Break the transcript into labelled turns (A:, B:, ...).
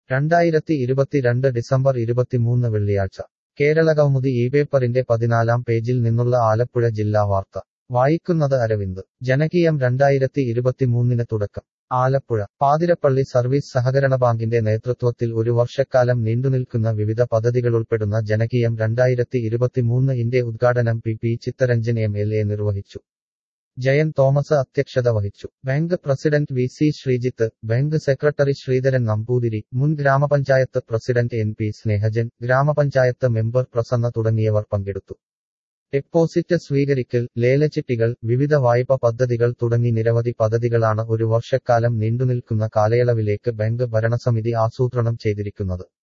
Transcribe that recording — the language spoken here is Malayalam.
A: രണ്ടായിരത്തി ഇരുപത്തിരണ്ട് ഡിസംബർ ഇരുപത്തിമൂന്ന് വെള്ളിയാഴ്ച കേരളകൗമുദി ഈ പേപ്പറിന്റെ പതിനാലാം പേജിൽ നിന്നുള്ള ആലപ്പുഴ ജില്ലാ വാർത്ത വായിക്കുന്നത് അരവിന്ദ് ജനകീയം രണ്ടായിരത്തി ഇരുപത്തിമൂന്നിന് തുടക്കം ആലപ്പുഴ പാതിരപ്പള്ളി സർവീസ് സഹകരണ ബാങ്കിന്റെ നേതൃത്വത്തിൽ ഒരു വർഷക്കാലം നീണ്ടുനിൽക്കുന്ന വിവിധ പദ്ധതികളുൾപ്പെടുന്ന ജനകീയം രണ്ടായിരത്തി ഇരുപത്തിമൂന്ന് ഇന്റെ ഉദ്ഘാടനം P P Chittaranjan M L A നിർവഹിച്ചു ജയൻ തോമസ് അധ്യക്ഷത വഹിച്ചു bank president V C Sreejith bank secretary Sreedharan Namboothiri മുൻ ഗ്രാമപഞ്ചായത്ത് പ്രസിഡന്റ് എൻ പി സ്നേഹജൻ ഗ്രാമപഞ്ചായത്ത് മെമ്പർ പ്രസന്ന തുടങ്ങിയവർ പങ്കെടുത്തു ഡെപ്പോസിറ്റ് സ്വീകരിക്കൽ ലേലച്ചിട്ടികൾ വിവിധ വായ്പ പദ്ധതികൾ തുടങ്ങി നിരവധി പദ്ധതികളാണ് ഒരു വർഷക്കാലം നീണ്ടുനിൽക്കുന്ന കാലയളവിലേക്ക് ബാങ്ക് ഭരണസമിതി ആസൂത്രണം ചെയ്തിരിക്കുന്നത്